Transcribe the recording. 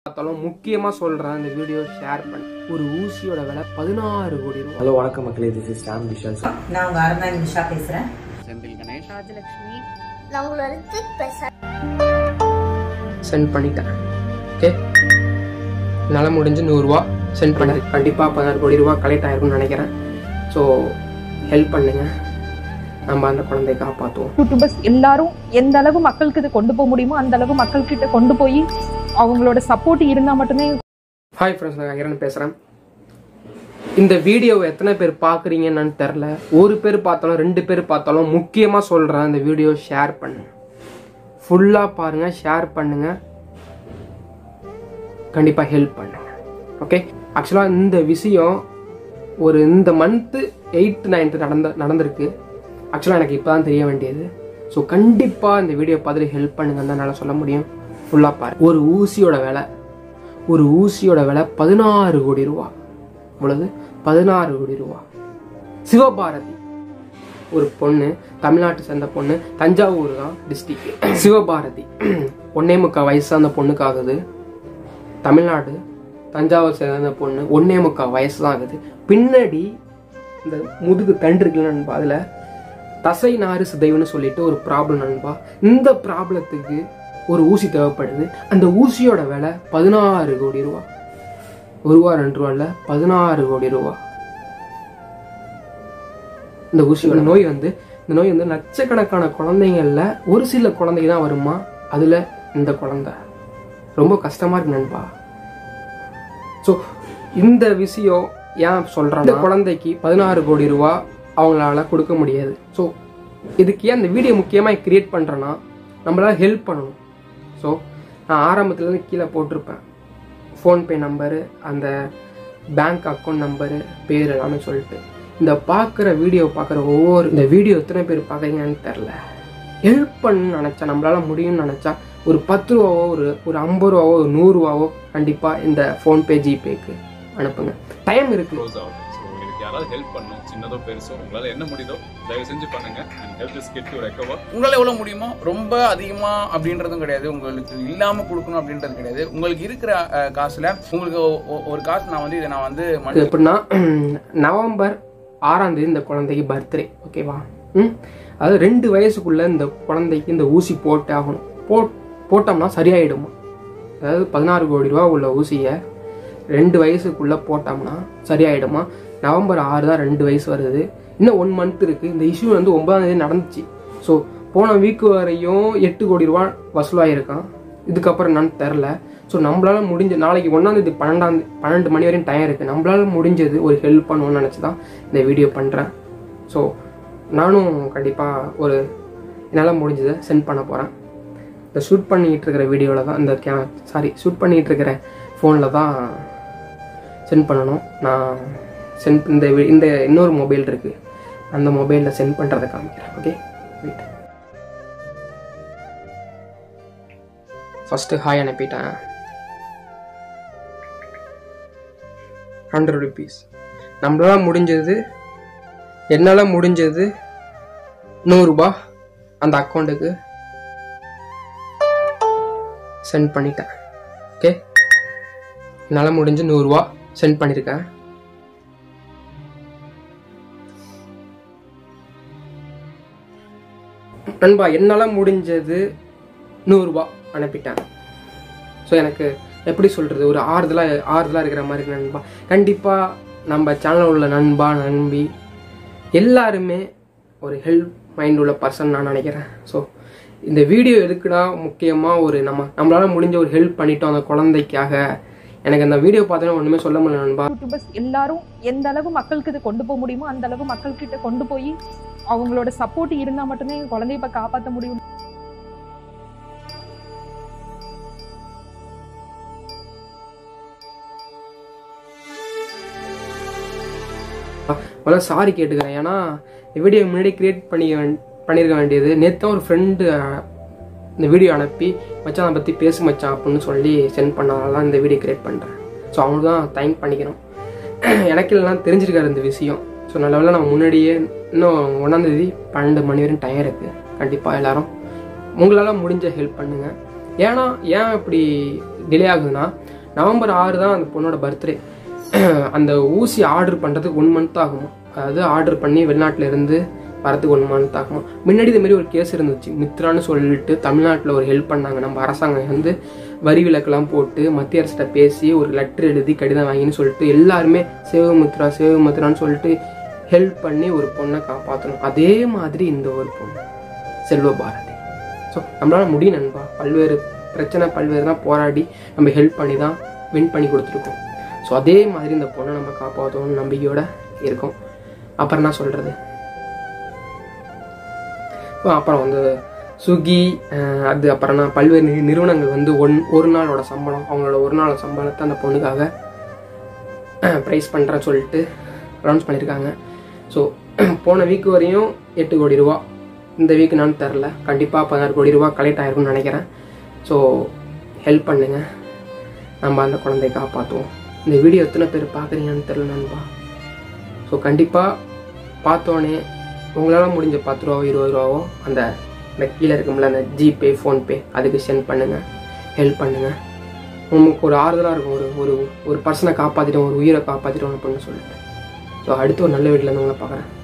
பார்த்தாலும் முக்கியமாக சொல்கிறேன் இந்த வீடியோ ஷேர் பண்ண ஒரு ஊசியோட விலை பதினாறு கோடி ரூபாய் ஹலோ வணக்கம் மக்களே திஸ் இஸ் சாம் விஷால் நான் உங்க அருணாணி நிஷா பேசுறேன் ராஜலட்சுமி நான் உங்களோட ட்ரிக் பேசுறேன் சென்ட் பண்ணிட்டேன் ஓகே என்னால் முடிஞ்சு நூறுரூவா சென்ட் பண்ணது கண்டிப்பாக பதினாறு கோடி ரூபா கலெக்ட் ஆயிருக்கும்னு நினைக்கிறேன் ஸோ ஹெல்ப் பண்ணுங்க நம்ம அந்த குழந்தைய காப்பாற்றுவோம் யூடியூபர்ஸ் எல்லாரும் எந்த அளவு மக்களுக்கு இது கொண்டு போக முடியுமோ அந்த அளவு மக்கள் கிட்ட கொண்டு போய் அவங்களோட சப்போர்ட் இருந்தா மட்டுமே ஹாய் ஃப்ரெண்ட்ஸ் நான் கிரண் பேசுகிறேன் இந்த வீடியோவை எத்தனை பேர் பார்க்குறீங்கன்னு தெரில ஒரு பேர் பார்த்தாலும் ரெண்டு பேர் பார்த்தாலும் முக்கியமாக சொல்கிறேன் இந்த வீடியோ ஷேர் பண்ணுங்க ஃபுல்லாக பாருங்கள் ஷேர் பண்ணுங்க கண்டிப்பாக ஹெல்ப் பண்ணுங்க ஓகே ஆக்சுவலாக இந்த விஷயம் ஒரு இந்த மந்த்து எயித்து நைன்த்து நடந்த நடந்திருக்கு ஆக்சுவலாக எனக்கு இப்போ தான் தெரிய வேண்டியது ஸோ கண்டிப்பாக இந்த வீடியோ பார்த்துட்டு ஹெல்ப் பண்ணுங்கன்னு தான் என்னால் சொல்ல முடியும் ஃபுல்லாக பாரு ஒரு ஊசியோட விலை ஒரு ஊசியோட விலை பதினாறு கோடி ரூபா இவ்வளவு பதினாறு கோடி ரூபா சிவபாரதி ஒரு பொண்ணு தமிழ்நாட்டை சேர்ந்த பொண்ணு தஞ்சாவூர் தான் டிஸ்ட்ரிக்ட் சிவபாரதி ஒன்னே முக்கால் வயசு அந்த பொண்ணுக்கு ஆகுது தமிழ்நாடு தஞ்சாவூர் சேர்ந்த பொண்ணு ஒன்னே முக்கால் வயசு தான் ஆகுது பின்னாடி இந்த முதுகு தண்டு இருக்குல்ல நண்பா அதில் தசை நாறு சிதைவுன்னு சொல்லிட்டு ஒரு ப்ராப்ளம் நண்பா இந்த ப்ராப்ளத்துக்கு ஒரு ஊசி தேவைப்படுது அந்த ஊசியோட விலை பதினாறு கோடி ரூபா ஒரு ரூபா ரெண்டு ரூபா இல்லை பதினாறு கோடி ரூபா இந்த ஊசியோட நோய் வந்து இந்த நோய் வந்து லட்சக்கணக்கான குழந்தைங்கள்ல ஒரு சில குழந்தைங்க தான் வருமா அதுல இந்த குழந்தை ரொம்ப கஷ்டமா இருக்கு நண்பா ஸோ இந்த விஷயம் ஏன் சொல்றேன் இந்த குழந்தைக்கு பதினாறு கோடி ரூபா அவங்களால கொடுக்க முடியாது ஸோ இதுக்கு ஏன் இந்த வீடியோ முக்கியமாக கிரியேட் பண்ணுறேன்னா நம்மளால ஹெல்ப் பண்ணணும் ஸோ நான் ஆரம்பத்துலேருந்து கீழே போட்டிருப்பேன் ஃபோன்பே நம்பரு அந்த பேங்க் அக்கௌண்ட் நம்பரு பேர் எல்லாமே சொல்லிட்டு இந்த பார்க்குற வீடியோ பார்க்குற ஒவ்வொரு இந்த வீடியோ எத்தனை பேர் பார்க்குறீங்கன்னு தெரில ஹெல்ப் பண்ணணும்னு நினச்சா நம்மளால முடியும்னு நினச்சா ஒரு பத்து ரூபாவோ ஒரு ஒரு ஐம்பது ரூபாவோ ஒரு நூறுரூவாவோ கண்டிப்பாக இந்த ஃபோன்பே ஜிபேக்கு அனுப்புங்க டைம் இருக்குது க்ளோஸ் ஆகுது ஸோ உங்களுக்கு யாராவது ஹெல்ப் பண்ணணும் சின்னதோ பெருசோ உங்களால் என்ன முடியுதோ தயவு செஞ்சு பண்ணுங்க and help this kid to recover உங்களால் எவ்வளோ முடியுமோ ரொம்ப அதிகமாக அப்படின்றதும் கிடையாது உங்களுக்கு இல்லாமல் கொடுக்கணும் அப்படின்றது கிடையாது உங்களுக்கு இருக்கிற அஹ், காசுல உங்களுக்கு ஒ- ஒ- ஒரு காசு நான் வந்து இதை நான் வந்து இது மனு எப்படின்னா நவம்பர் ஆறாம் தேதி இந்த குழந்தைக்கு பர்த்டே ஓகேவா ம் அதாவது ரெண்டு வயசுக்குள்ள இந்த குழந்தைக்கு இந்த ஊசி போட்டே ஆகணும் போ போட்டோம்னா சரியாயிடுமா அதாவது பதினாறு கோடி ரூபா உள்ள ஊசியை ரெண்டு வயசுக்குள்ள போட்டோம்னா சரியாயிடுமா நவம்பர் ஆறு தான் ரெண்டு வயசு வருது இன்னும் ஒன் மந்த் இருக்கு இந்த இஷ்யூ வந்து ஒன்பதாம் தேதி நடந்துச்சு ஸோ போன வீக் வரையும் எட்டு கோடி ரூபா வசூலாயிருக்கான் இதுக்கப்புறம் என்னன்னு தெரில ஸோ நம்மளால முடிஞ்ச நாளைக்கு ஒன்றாம் தேதி பன்னெண்டாம் தே- பன்னெண்டு மணி வரையும் டைம் இருக்குது நம்மளால முடிஞ்சது ஒரு ஹெல்ப் பண்ணணும்னு நினச்சி தான் இந்த வீடியோ பண்ணுறேன் ஸோ நானும் கண்டிப்பாக ஒரு என்னால் முடிஞ்சதை சென்ட் பண்ண போகிறேன் இந்த ஷூட் பண்ணிக்கிட்டு இருக்கிற வீடியோவில் தான் இந்த கே சாரி ஷூட் பண்ணிக்கிட்டு இருக்கிற ஃபோனில் தான் சென்ட் பண்ணணும் நான் சென்ட் இந்த வி- இந்த இன்னொரு மொபைல் இருக்குது அந்த மொபைலில் சென்ட் பண்ணுறதை காமிக்கிறேன் ஓகே வெயிட் ஃபஸ்ட்டு ஹாய் அனுப்பிட்டேன் ஹண்ட்ரட் ருபீஸ் நம்மளால முடிஞ்சது என்னால் முடிஞ்சது நூறுரூபா அந்த அக்கௌண்ட்டுக்கு சென்ட் பண்ணிட்டேன் ஓகே என்னால் முடிஞ்ச நூறுரூவா சென்ட் பண்ணியிருக்கேன் நண்பா என்னால் முடிஞ்சது நூறுரூபா அனுப்பிட்டேன் ஸோ எனக்கு எப்படி சொல்கிறது ஒரு ஆறுதலாக ஆறுதலாக இருக்கிற மாதிரி இருக்கு நண்பா கண்டிப்பாக நம்ம சேனலில் உள்ள நண்பா நண்பி எல்லாருமே ஒரு ஹெல்ப் மைண்ட் உள்ள பர்சன் நான் நினைக்கிறேன் ஸோ இந்த வீடியோ எதுக்குன்னா முக்கியமாக ஒரு நம்ம நம்மளால முடிஞ்ச ஒரு ஹெல்ப் பண்ணிட்டோம் அந்த குழந்தைக்காக எனக்கு அந்த வீடியோ பார்த்தோன்னா ஒன்றுமே சொல்ல முடியல நண்பா யூடியூபர்ஸ் எல்லாரும் எந்த அளவு மக்களுக்கு இது கொண்டு போக முடியுமோ அந்த அளவு மக்கள் கிட்ட கொண்டு போய் அவங்களோட சப்போர்ட் இருந்தா மட்டுமே எங்க குழந்தைய இப்ப காப்பாற்ற முடியும் முதல்ல சாரி கேட்டுக்கிறேன் ஏன்னா இந்த வீடியோ முன்னாடி கிரியேட் பண்ணி பண்ணியிருக்க வேண்டியது நேற்று ஒரு ஃப்ரெண்டு இந்த வீடியோ அனுப்பி மச்சான் அதை பற்றி பேசு மச்சான் அப்படின்னு சொல்லி சென்ட் பண்ணதால தான் இந்த வீடியோ கிரியேட் பண்ணுறேன் ஸோ அவங்களுக்கு தான் தேங்க் பண்ணிக்கிறோம் எனக்கு இல்லைனா தெரிஞ்சிருக்காரு இந்த விஷயம் ஸோ நல்ல வேளை நம்ம முன்னாடியே இன்னும் ஒன்றாந்தேதி பன்னெண்டு மணி வரையும் டைம் இருக்குது கண்டிப்பாக எல்லாரும் உங்களால் முடிஞ்ச ஹெல்ப் பண்ணுங்கள் ஏன்னா ஏன் இப்படி டிலே ஆகுதுன்னா நவம்பர் ஆறு தான் அந்த பொண்ணோட பர்த்டே அந்த ஊசி ஆர்டர் பண்ணுறதுக்கு ஒன் மந்த் ஆகுமா அதாவது ஆர்டர் பண்ணி வெளிநாட்டில் இருந்து வரதுக்கு ஒன் மந்த் ஆகுமா முன்னாடி இந்த மாதிரி ஒரு கேஸ் இருந்துச்சு மித்ரான்னு சொல்லிட்டு தமிழ்நாட்டில் ஒரு ஹெல்ப் பண்ணாங்க நம்ம அரசாங்கம் வந்து வரி விலக்கெல்லாம் போட்டு மத்திய அரசிட்ட பேசி ஒரு லெட்டர் எழுதி கடிதம் வாங்கின்னு சொல்லிட்டு எல்லாருமே சேவமித்ரா சேவமித்ரான்னு சொல்லிட்டு ஹெல்ப் பண்ணி ஒரு பொண்ணை காப்பாற்றணும் அதே மாதிரி இந்த ஒரு பொண்ணு செல்வ பாரதி ஸோ நம்மளால முடியும் நண்பா பல்வேறு பிரச்சனை பல்வேறு தான் போராடி நம்ம ஹெல்ப் பண்ணி தான் வின் பண்ணி கொடுத்துருக்கோம் ஸோ அதே மாதிரி இந்த பொண்ணை நம்ம காப்பாற்றணும்னு நம்பிக்கையோட இருக்கோம் அப்புறம் என்ன சொல்கிறது அப்புறம் வந்து ஸ்விக்கி அஹ், அது அப்புறம் நான் பல்வேறு நி- நிறுவனங்கள் வந்து ஒன் ஒரு நாளோட சம்பளம் அவங்களோட ஒரு நாள் சம்பளத்தை அந்த பொண்ணுக்காக ப்ரைஸ் பண்ணுறேன்னு சொல்லிட்டு அனௌன்ஸ் பண்ணியிருக்காங்க ஸோ போன வீக் வரையும் எட்டு கோடி ரூபா இந்த வீக் நான் தெரில கண்டிப்பாக பதினாறு கோடி ரூபா கலெக்ட் ஆயிருக்கும்னு நினைக்கிறேன் ஸோ ஹெல்ப் பண்ணுங்க நம்ம அந்த குழந்தைய காப்பாற்றுவோம் இந்த வீடியோ எத்தனை பேர் பார்க்குறீங்கன்னு தெரில நண்பா ஸோ கண்டிப்பாக பார்த்தோன்னே உங்களால் முடிஞ்ச பத்து ரூபாவோ இருபது ரூபாவோ அந்த இந்த கீழே இருக்கும்ல அந்த ஜிபே ஃபோன்பே அதுக்கு சென்ட் பண்ணுங்கள் ஹெல்ப் பண்ணுங்கள் உங்களுக்கு ஒரு ஆறுதலாக இருக்கும் ஒரு ஒரு ஒரு பர்சனை காப்பாற்றிட்டோம் ஒரு உயிரை காப்பாற்றிட்டோம் அப்படின்னு சொல்லிட்டு ஸோ அடுத்து ஒரு நல்ல வீட்டில் இருந்து உங்களை பார்க்குறேன்